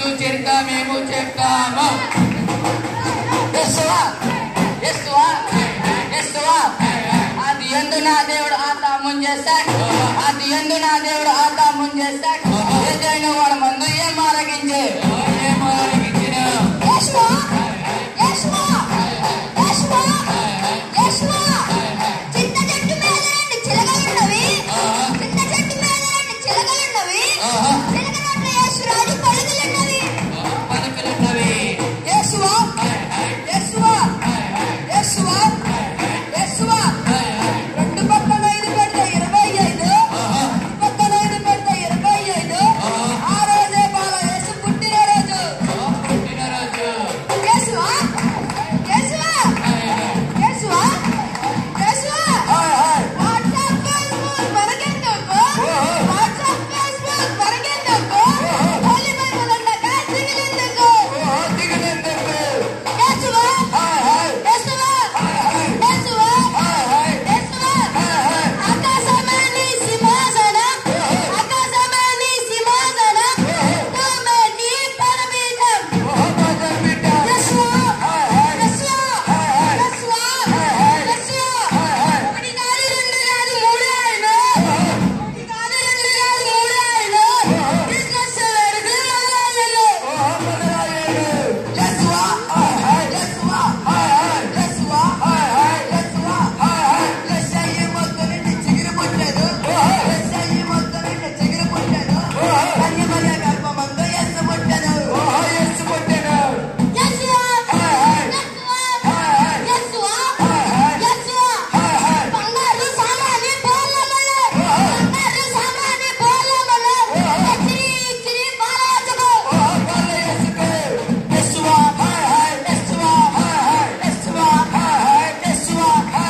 యేసు చరిత మేము చెప్తాము యేసువా యేసువా యేసువా అది ఎందు నా దేవుడు ఆత ముంజేశాడు అది ఎందు నా దేవుడు ఆత ముంజేశాడు ఏదైనా వాడు మందు ఏం ఆరగించే ఏం ఆరగించిన యేసువా యేసువా యేసువా యేసువా చింత చెట్టు మీద రెండు చిలకలున్నవి చింత చెట్టు మీద రెండు చిలకలున్నవి చిలక నోట్ల యేసురాజు పలుకులున్నవి పలుకులున్నవి యేసువా యేసువా యేసువా యేసువా రెండు పక్కన ఐదు పెడితే ఇరవై ఐదు పక్కన ఐదు పెడితే ఇరవై ఐదు ఆ రోజే బాల యేసు పుట్టినరోజు పుట్టినరోజు యేసువా యేసువా యేసువా యేసువా వాట్సాప్ ఫేస్బుక్ మనకెందుకు వాట్సాప్ ఫేస్బుక్ మనకెందుకు హోలీ బైబిల్ ఉండగా సిగిలెందుకు దిగులెందుకు యేసువా యేసువా యేసువా యేసువా ఆకాశమని సింహాసనం ఆకాశమని సింహాసనం తుమ్మె నీ పరమీఠం మోహమ్మదం బిడ్డ యేసువా యేసువా యేసువా యేసువా ఒకటి కాదు రెండు కాదు మూడు ఆయన ఒకటి కాదు రెండు కాదు మూడు ఆయన క్రిస్మస్ వరకు మొదలయ్యను మోహమ్మదరాయుడు యేసువా యేసువా యేసువా యేసువా యేసయ్య మొత్తం నుండి చిగురు పుట్టాడు యేసయ్య మొత్తం నుండి చిగురు పుట్టాడు కన్యమర్య గర్భమందు యేసు పుట్టాడు యేసు పుట్టాడు యేసువా యేసువా యేసువా యేసువా బంగారు సామాని పోలమల బంగారు సామాని పోలమల ఎత్తిరి ఇచ్చిరి బారాజుకో బాల యేసుకు యేసువా యేసువా యేసువా యేసువా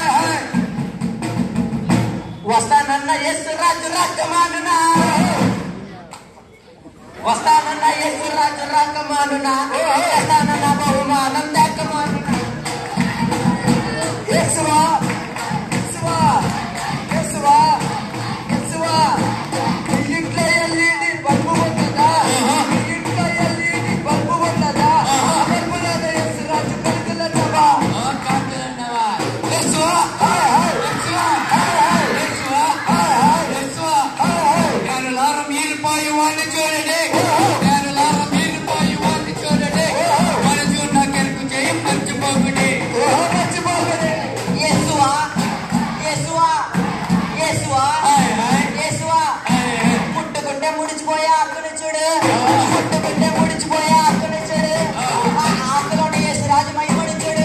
వస్తానన్న యేసు రాజు రాజమానునా వస్తానన్న యేసు రాజు రాకమానునా వస్తానన్న బహుమానం దక్కమానునా యేసువా యేసువా యేసువా యేసువా ఈ ఇంట్లో ఎల్ఈడి బల్బు ఉంటుందా ఈ ఇంట్లో ఎల్ఈడి బల్బు ఉంటుందా ఆ బల్బులోనే యేసు రాజు కలుగుల సభా కాకులన్నవా యేసువా యేసువా యేసువా యేసువా జ్ఞానులారా మీరు పోయి వాడిని చూడండి జ్ఞానులారా మీరు పోయి వాడిని చూడండి మనసు నా కెరుకు చేయి మర్చిపోకండి మర్చిపోకండి యేసువా యేసువా యేసువా యేసువా ముట్టుకుంటే ముడిచిపోయే ఆకుని చూడు ముట్టుకుంటే ముడిచిపోయే ఆకుని చూడు ఆ ఆకులోని యేసు రాజు మహిమని చూడు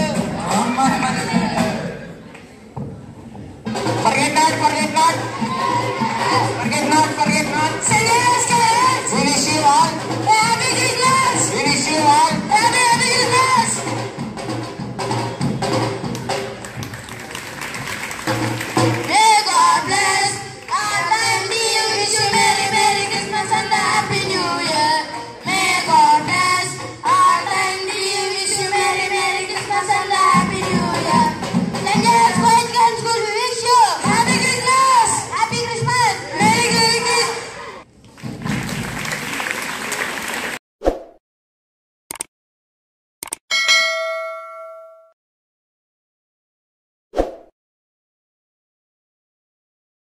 Forget not, forget not. Forget not, forget not. Say yes, guys. We wish you all